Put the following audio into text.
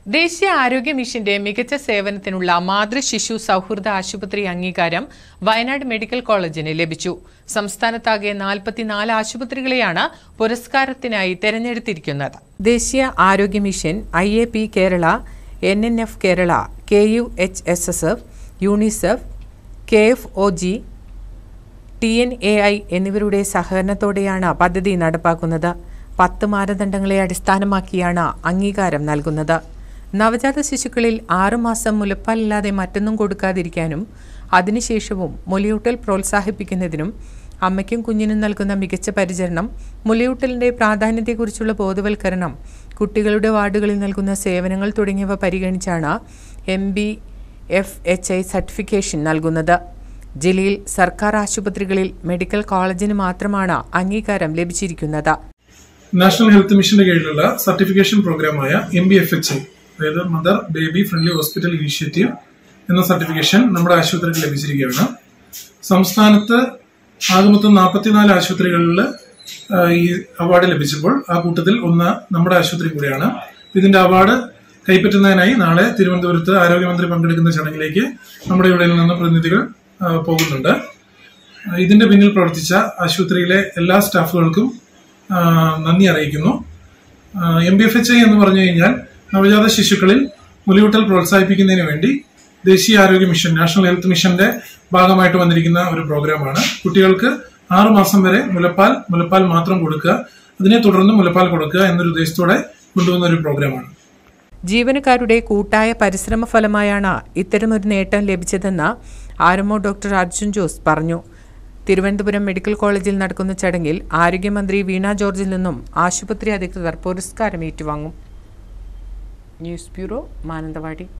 ദേശീയ ആരോഗ്യ മിഷന്റെ മികച്ച സേവനത്തിനുള്ള മാതൃ ശിശു സൗഹൃദ ആശുപത്രി അംഗീകാരം വയനാട് മെഡിക്കൽ കോളേജിന് ലഭിച്ചു സംസ്ഥാനത്താകെ നാൽപ്പത്തിനാല് ആശുപത്രികളെയാണ് പുരസ്കാരത്തിനായി തെരഞ്ഞെടുത്തിരിക്കുന്നത് ദേശീയ ആരോഗ്യ mission I A P Kerala N N F Kerala K U H S S F UNICEF K F O G T N A I എന്നിവരുടെ സഹകരണത്തോടെയാണ് പദ്ധതി നടപ്പാക്കുന്നത് പത്ത് മാനദണ്ഡങ്ങളെ അടിസ്ഥാനമാക്കിയാണ് അംഗീകാരം നൽകുന്നത് നവജാത ശിശുക്കളിൽ ആറുമാസം മുലപ്പാലില്ലാതെ മറ്റൊന്നും കൊടുക്കാതിരിക്കാനും അതിനുശേഷവും മുലയൂട്ടൽ പ്രോത്സാഹിപ്പിക്കുന്നതിനും അമ്മയ്ക്കും കുഞ്ഞിനും നൽകുന്ന മികച്ച പരിചരണം മുലയൂട്ടലിന്റെ പ്രാധാന്യത്തെക്കുറിച്ചുള്ള ബോധവൽക്കരണം കുട്ടികളുടെ വാർഡുകളിൽ നൽകുന്ന സേവനങ്ങൾ തുടങ്ങിയവ പരിഗണിച്ചാണ് M B F H I certification നൽകുന്നത് ജില്ലയിൽ സർക്കാർ ആശുപത്രികളിൽ മെഡിക്കൽ കോളേജിന് മാത്രമാണ് അംഗീകാരം ലഭിച്ചിരിക്കുന്നത് നാഷണൽ ഹെൽത്ത് മിഷന്റെ കീഴിലുള്ള സർട്ടിഫിക്കേഷൻ പ്രോഗ്രാമായ M B F H I അതായത് mother baby friendly hospital initiative എന്ന സർട്ടിഫിക്കേഷൻ നമ്മുടെ ആശുപത്രിക്ക് ലഭിച്ചിരിക്കുകയാണ് സംസ്ഥാനത്ത് ആകെ മൊത്തം നാൽപ്പത്തിനാല് ആശുപത്രികളിൽ ആ, ഈ അവാർഡ് ലഭിച്ചപ്പോൾ ആ കൂട്ടത്തിൽ ഒന്ന് നമ്മുടെ ആശുപത്രി കൂടിയാണ് ഇതിന്റെ അവാർഡ് കൈപ്പറ്റുന്നതിനായി നാളെ തിരുവനന്തപുരത്ത് ആരോഗ്യമന്ത്രി പങ്കെടുക്കുന്ന ചടങ്ങിലേക്ക് നമ്മുടെ ഇവിടെ നിന്ന് പ്രതിനിധികൾ ആ, പോകുന്നുണ്ട് ഇതിന്റെ പിന്നിൽ പ്രവർത്തിച്ച ആശുപത്രിയിലെ എല്ലാ സ്റ്റാഫുകൾക്കും ആ, നന്ദി അറിയിക്കുന്നു M B F H I എന്ന് പറഞ്ഞു കഴിഞ്ഞാൽ നവജാത ശിശുക്കളിൽ മുലയൂട്ടൽ പ്രോത്സാഹിപ്പിക്കുന്നതിന് വേണ്ടി ദേശീയ ആരോഗ്യ മിഷൻ നാഷണൽ ഹെൽത്ത് മിഷന്റെ ഭാഗമായിട്ട് വന്നിരിക്കുന്ന ഒരു പ്രോഗ്രാമാണ് കുട്ടികൾക്ക് ആറു മാസം വരെ മുലപ്പാൽ മുലപ്പാൽ മാത്രം കൊടുക്കുക അതിനെ തുടർന്ന് മുലപ്പാൽ കൊടുക്കുക എന്നൊരു ഉദ്ദേശത്തോടെ കൊണ്ടുവന്ന ഒരു പ്രോഗ്രാമാണ് ജീവനക്കാരുടെ കൂട്ടായ പരിശ്രമ ഫലമായാണ് ഇത്തരമൊരു നേട്ടം ലഭിച്ചതെന്ന് ആർഎംഒ ഡോക്ടർ അർജുൻ ജോസ് പറഞ്ഞു തിരുവനന്തപുരം മെഡിക്കൽ കോളേജിൽ നടക്കുന്ന ചടങ്ങിൽ ആരോഗ്യമന്ത്രി വീണ ജോർജിൽ നിന്നും ആശുപത്രി അധികൃതർ പുരസ്കാരം ഏറ്റുവാങ്ങും ന്യൂസ് ബ്യൂറോ മാനന്തവാടി